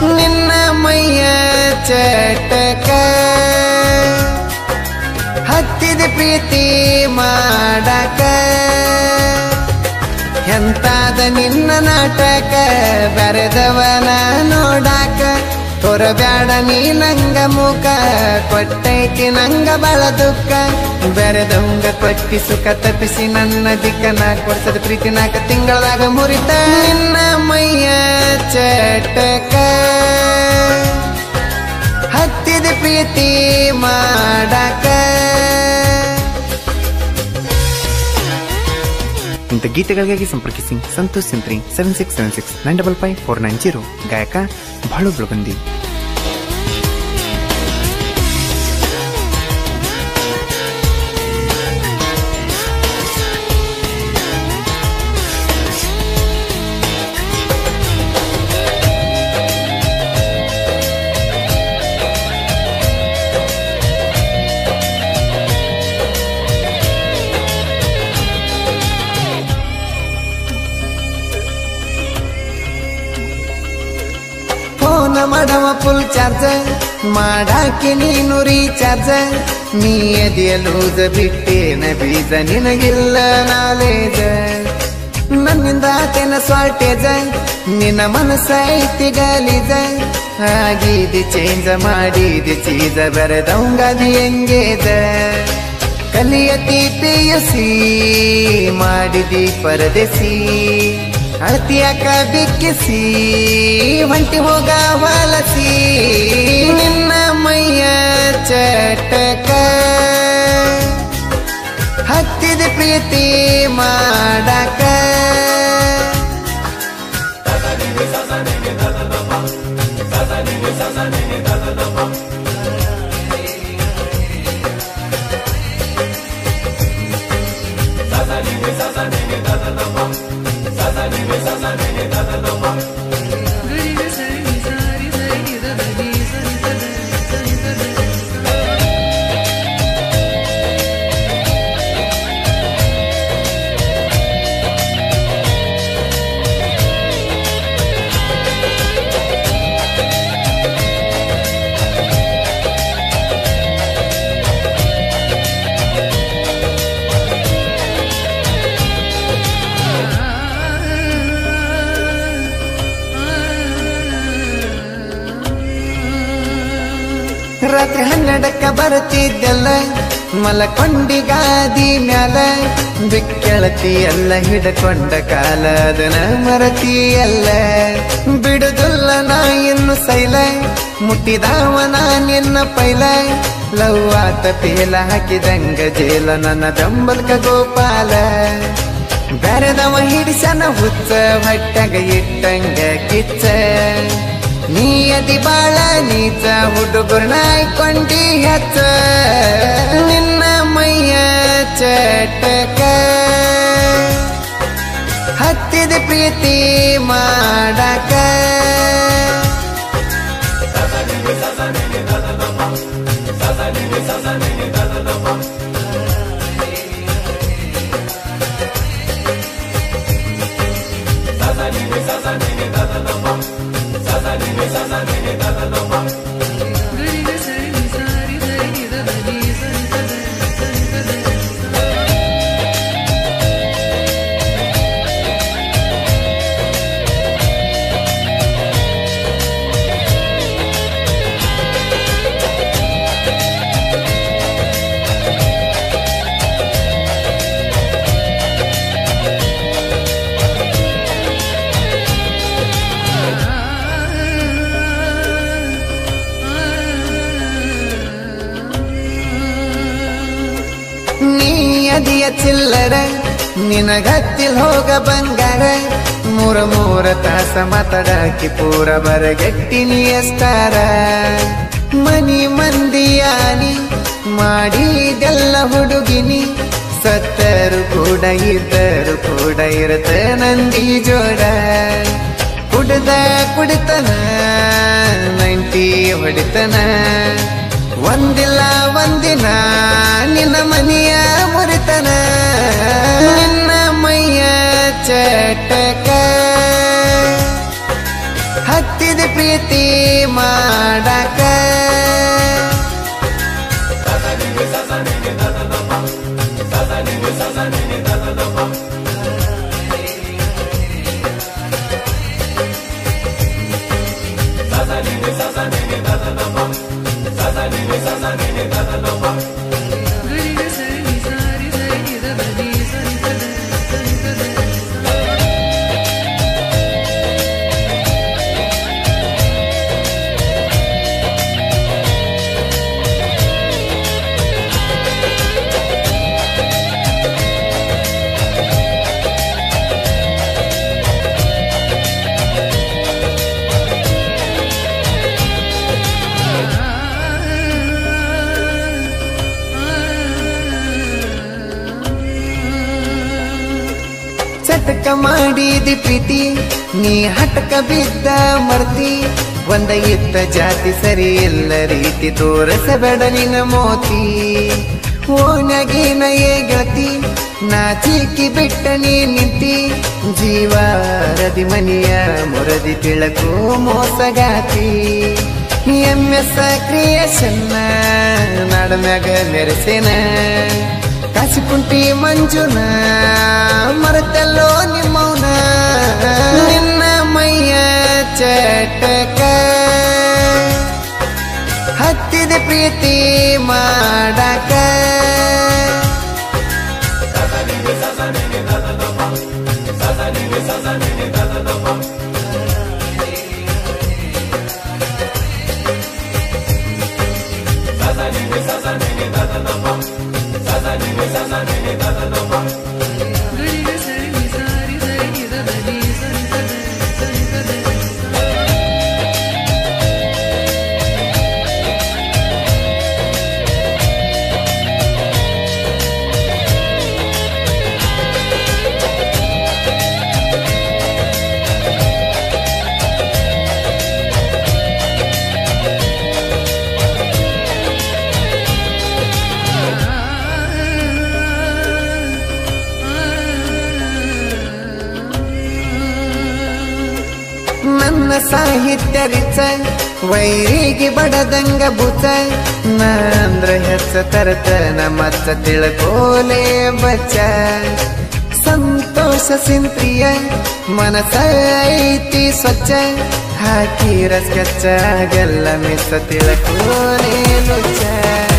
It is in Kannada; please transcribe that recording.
ನಿನ್ನ ಮೈಯ ಚಟಕ ಹತ್ತಿದ ಪ್ರೀತಿ ಮಾಡಕ ಎಂತಾದ ನಿನ್ನ ನಾಟಕ ಬರೆದವನ ನೋಡಾಕ ತೋರಬ್ಯಾಡ ನೀ ನಂಗ ಮುಖ ಕೊಟ್ಟೈತಿ ನಂಗ ಬಳ ದುಃಖ ಬೆರೆದವಂಗ ಕೊಟ್ಟಿ ಸುಖ ತಪ್ಪಿಸಿ ನನ್ನ ದಿಕ್ಕನ ಕೊಡ್ಸದ ಪ್ರೀತಿ ನಾಕ ತಿಂಗಳದಾಗ ಮುರಿತ ನಿನ್ನ ಮೈಯ ಚಟಕ ಹತ್ತಿದ ಪ್ರೀತಿ ಮಾಡಕ ಇಂಥ ಗೀತೆಗಳಿಗಾಗಿ ಸಂಪರ್ಕಿಸಿ Santosh Sintri seven six seven six nine double five four nine zero ಗಾಯಕ ಬಾಳು ಬೆಳಗುಂದಿ ಫೋನ್ ಮಾಡವ ಫುಲ್ ಚಾರ್ಜ್ ಮಾಡಾಕಿ ನೀನು ರೀಚಾರ್ಜ್ ನೀ ಎದೆಯ ಲೂಸ ಬಿಟ್ಟೇನ ಬೀಜ ನಿನಗಿಲ್ಲ ನಾಲೇಜ್ ನನ್ನಿಂದ ಆತೇನ ಸ್ವಾಟೇಜ ನಿನ್ನ ಮನಸ್ಸ ಐತಿ ಗಲೀಜ ಆಗಿದಿ ಚೇಂಜ ಮಾಡಿದಿ ಚೀಜ ಬೆರೆದವಂಗದಿ ಎಂಗೇಜ ಕಲಿಯತಿ ಪಿಯುಸಿ ಮಾಡಿದಿ ಪರದೆಸಿ ಅಳತಿಯಾಕ ಬಿಕ್ಕಿಸಿ ಒಂಟಿ ಹೋಗ ವಲಸಿ ನಿನ್ನ ಮೈಯ ಚಟಕ ಹತ್ತಿದ ಪ್ರೀತಿ ಮಾಡಕ ರಾತ್ರಿ ಹನ್ನೆರಡಕ್ಕ ಬರ್ತಿದ್ದೆಲ್ಲ ಮಲಕೊಂಡಿಗಾದಿ ಮ್ಯಾಲ ಬಿಕ್ಕೆಳತಿ ಎಲ್ಲ ಹಿಡ್ಕೊಂಡ ಕಾಲ ಅದನ ಮರತಿಯಲ್ಲ ಬಿಡುದಿಲ್ಲ ನಾ ಇನ್ನು ಸೈಲ ಮುಟ್ಟಿದಾವ ನಾ ನಿನ್ನ ಪೈಲ ಲವ್ ಆತ ಪೇಲ ಹಾಕಿದಂಗ ಜೇಲ ನನ್ನ ಬೆಂಬಲ್ಕ ಗೋಪಾಲ ಬೆರೆದವ ಹಿಡಿಸನ ಹುಚ್ಚ ಹೊಟ್ಟಗ ಇಟ್ಟಂಗ ಕಿಚ್ಚ ನೀ ಅದಿ ಬಾಳ ನೀಚ ಹುಡುಗರು ನಾಯ್ಕೊಂಡಿ ಹಚ್ಚ ನಿನ್ನ ಮೈಯ ಚಟಕ ಹತ್ತಿದ ಪ್ರೀತಿ ಮಾಡಕ ನೀ ಅದಿಯ ಚಿಲ್ಲರ ನಿನಗತ್ತಿಲ್ ಹೋಗ ಬಂಗಾರ ಮೂರ ಮೂರ ತಾಸ ಮಾತಾಡಾಕಿ ಪೂರ ಬರಗೆಟ್ಟಿನಿ ಎಸ್ತಾರ ಮನಿ ಮಂದಿಯಾನಿ ಮಾಡಿದೆಲ್ಲ ಹುಡುಗಿನಿ ಸತ್ತರು ಕೂಡ ಇದ್ದರು ಕೂಡ ಇರತ ನಂದಿ ಜೋಡ ಕುಡ್ದ ಕುಡಿತನ ನೈಂಟಿ ಹೊಡಿತನ ಒಂದಿಲ್ಲ ಒಂದಿನ ನಿನ್ನ ಮನೆಯ ಮುರಿತನ ನಿನ್ನ ಮೈಯ ಚಟಕ ಹತ್ತಿದ ಪ್ರಿಯ ಪ್ರೀತಿ ಮಾಡಕ ಚಟಕ ಮಾಡಿದಿ ಪ್ರೀತಿ ನೀ ಹಟಕ ಬಿದ್ದ ಮರ್ತಿ ಒಂದ ಇದ್ದ ಜಾತಿ ಸರಿ ಇಲ್ಲ ರೀತಿ ತೋರಿಸಬೇಡ ನಿನ್ನ ಮೋತಿ ಓನಗಿನ ಏ ಗೆಳತಿ ನಾಚಿಕಿ ಬಿಟ್ಟ ನೀ ನಿಂತಿ ಜೀವಾರದಿ ಮನಿಯ ಮುರದಿ ತಿಳಕು ಮೋಸಗಾತಿ ಎಂ ಎಸ್ ಕ್ರಿಯೇಷನ್ ನಾಡಮ್ಯಾಗ ಮೆರೆಸೇನ ಕಾಸಿಕುಂಟಿ ಮಂಜುನ ಮರೆತಲ್ಲೋ ನಿಮ್ಮವನ ನಿನ್ನ ಮೈಯ ಚಟಕ ಹತ್ತಿದ ಪ್ರೀತಿ ಮಾಡಕ ನನ್ನ ಸಾಹಿತ್ಯ ರಿಚ ವೈರಿಗೆ ಬಡದಂಗ ಬುಚ ನಂದ್ರ ಹೆಚ್ಚ ತರತನ ಮಚ್ಚ ತಿಳ್ಕೋಲೆ ಬಚ್ಚ ಸಂತೋಷ ಸಿಂತ್ರಿಯ ಮನಸ ಐತಿ ಸ್ವಚ್ಛ ಹಾಕಿರ ಸ್ಕೆಚ್ಚ ಆಗಲ್ಲ ಮಿಸ ತಿಳ್ಕೋಲೆ ಲುಚ್ಚ